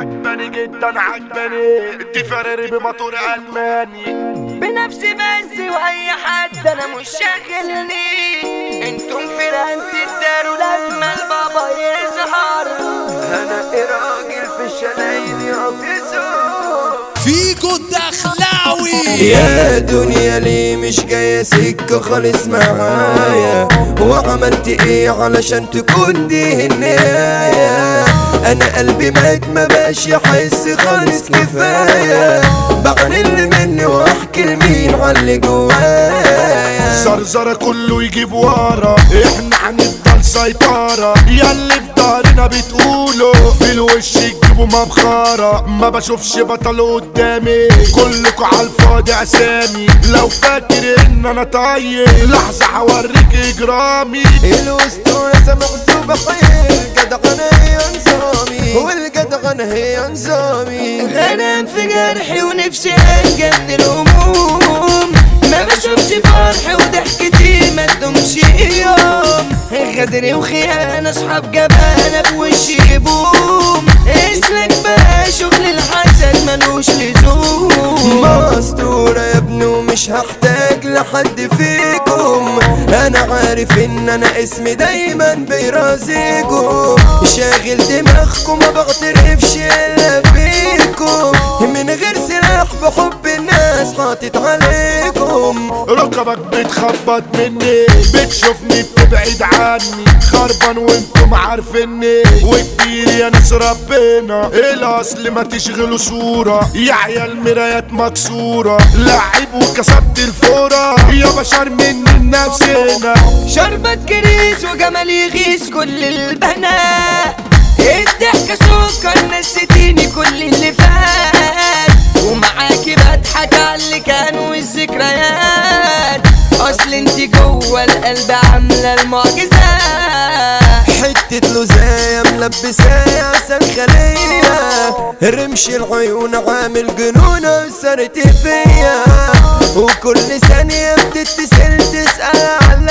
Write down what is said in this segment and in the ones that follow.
عجباني جدا عجباني دي فراري بموتور الماني بنفسي بس واي حد انا مش شاغلني انتم فرقة الدار لما البابا يظهر انا راجل في الشلايل يقفزوا فيكو الدخلاوي يا دنيا ليه مش جاية سكة خالص معايا وعملت ايه علشان تكون دي النهاية انا قلبي مات ما بقاش يحس خالص كفاية بعن اللي مني واحكي لمين على اللي جوايا زرزرة كله يجيب ورا احنا هنفضل سيطرة ياللي في ضهرنا بتقولوا في الوش تجيبوا مبخرة ما بشوفش بطل قدامي كلكوا عالفاضي اسامي لو فاكر ان انا طيب لحظة هوريك اجرامي الاسطورة محسوبة خير جدعنا هي نظامي والجدعنا هي نظامي غنم في جرحي ونفسي انجى من الهموم ما بشوفش فرح وضحكتي ما تدومش يوم غدري وخيانة اصحاب جبانة بوشي يبوم اسلك بقى شغل الحسد ملوش لزوم مستورة يا ابني ومش هحتاج لحد فيكم انا عارف ان انا اسمي دايما بيرازيكم شاغل دماغكم ما بعترفش الا بيكم من غير سلاح بحب الناس حاطط عليكم ركبك بتخبط مني بتشوفني بتبعد عني خربان وانتم عارفيني وكبير يا ناس ربنا الاصل ما تشغلوا صورة يا عيال مرايات مكسورة لعب وكسبت الفورة يا بشر مني نفسنا شربت كريس وجمال يغيث كل البنات الضحكة سكر نسيتيني كل اللي فات ومعاكي بضحك على اللي كان والذكريات اصل انتي جوه القلب عاملة المعجزات حتة لوزاية ملبسايا عسل خلية رمش العيون عامل جنونة وسرت فيا وكل ثانية بتتصل تسأل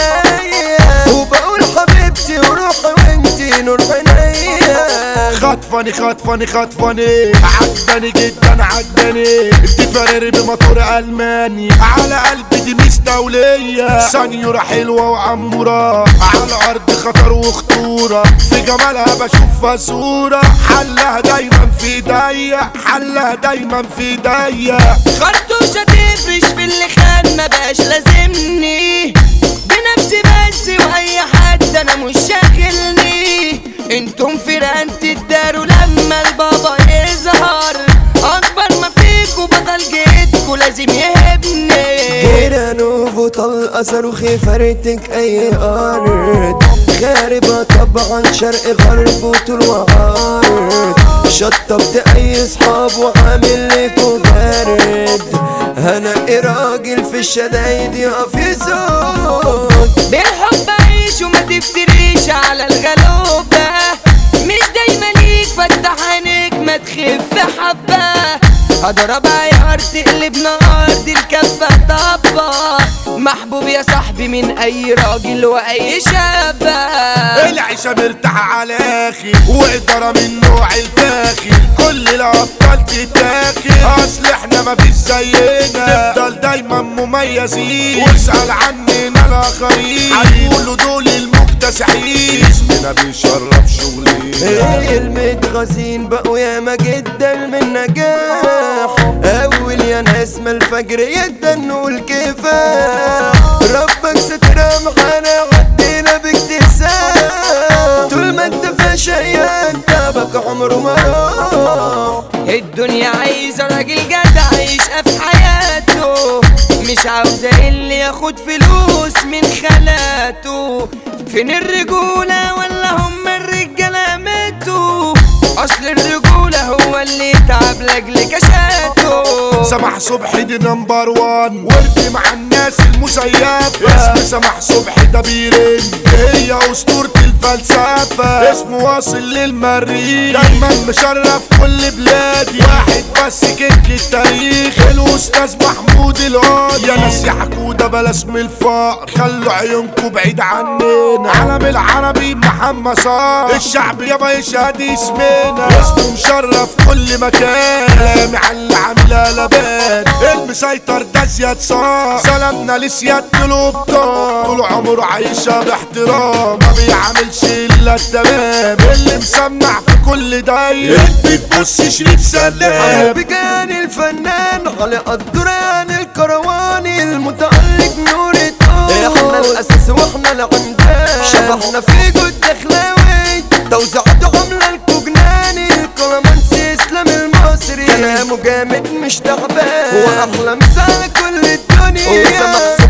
عليا وبقول حبيبتي وروحي وانتي نور عينيا خطفاني خطفاني خطفاني عجباني جدا عجباني دي فراري بموتور الماني على قلبي دي مستولية سنيورة حلوة وعمورة على الارض خطر وخطورة في جمالها بشوفها صورة حلها دايما في ايديا حلها دايما في ايديا خرطوشة تفرش في اللي خان ما بقاش لازمني بنفسي بس واي حد انا مش شاغلني انتم فرقة الدار لما البابا يظهر اكبر ما فيكوا بطل جيتكوا لازم يهبني هنا نوفو طلقة صاروخي فرتك اي ارض خاربة طبعا شرق غرب وطول وعرض شطبت اي صحاب وعامل لكوا بارد انا إيه راجل في الشدايد يقف يسود بالحب عيش وما تفتريش على الغلوبة مش دايما ليك فتح عينيك ما تخف حبة هضرب عيار تقلب نار دي الكفة طبة محبوب يا صاحبي من اي راجل واي شابة العيشة مرتاحة على اخي وإدارة من نوع الفاخر كل الأبطال تتاخر أصل احنا مفيش زينا نفضل دايما مميزين واسأل عننا الآخرين هيقولوا دول المكتسحين اسمنا بيشرف شغلنا المتغازين بقوا ياما جدا من نجاح اول يا ناس ما الفجر يدنوا الكفاح ربك سترة معانا عدينا باكتساح طول ما انت في شيان تابك عمره ما راح الدنيا عايزة راجل جدع يشقى في حياته مش عاوزة اللي ياخد فلوس من خالاته فين الرجولة ولا هم الرجالة ماتوا أصل الرجولة هو اللي يتعب لأجل كشاته سمح صبحي دي نمبر وان وردي مع الناس المزيفة اسم سمح صبحي ده بيرن هي أسطورة الفلسفة اسمه واصل للمريخ دايما مشرف كل بلادي واحد بس كيك التاريخ الأستاذ محمود العود يا ناس يا حكودة بلاش من الفقر خلوا عيونكم بعيد عننا علم العربي محمد صار الشعب يابا يشهد اسمنا اسمه مشرف كل مكان كلامي على اللي عاملها لبان المسيطر ده زياد صار سلامنا لسيادة الابطال طول عمره عايشة باحترام ما بيعملش الا التمام اللي مسمع في كل داير بتبص شريف سلام بجان الفنان على الدران الكرواني المتألق نور الطول احنا الاساس واحنا العمدان شبحنا في جود دخلاوي توزيعته عامله الكوجناني الكلامانسي اسلام المصري كلامه جامد مش تعبان هو احلى مثال كل الدنيا وسامح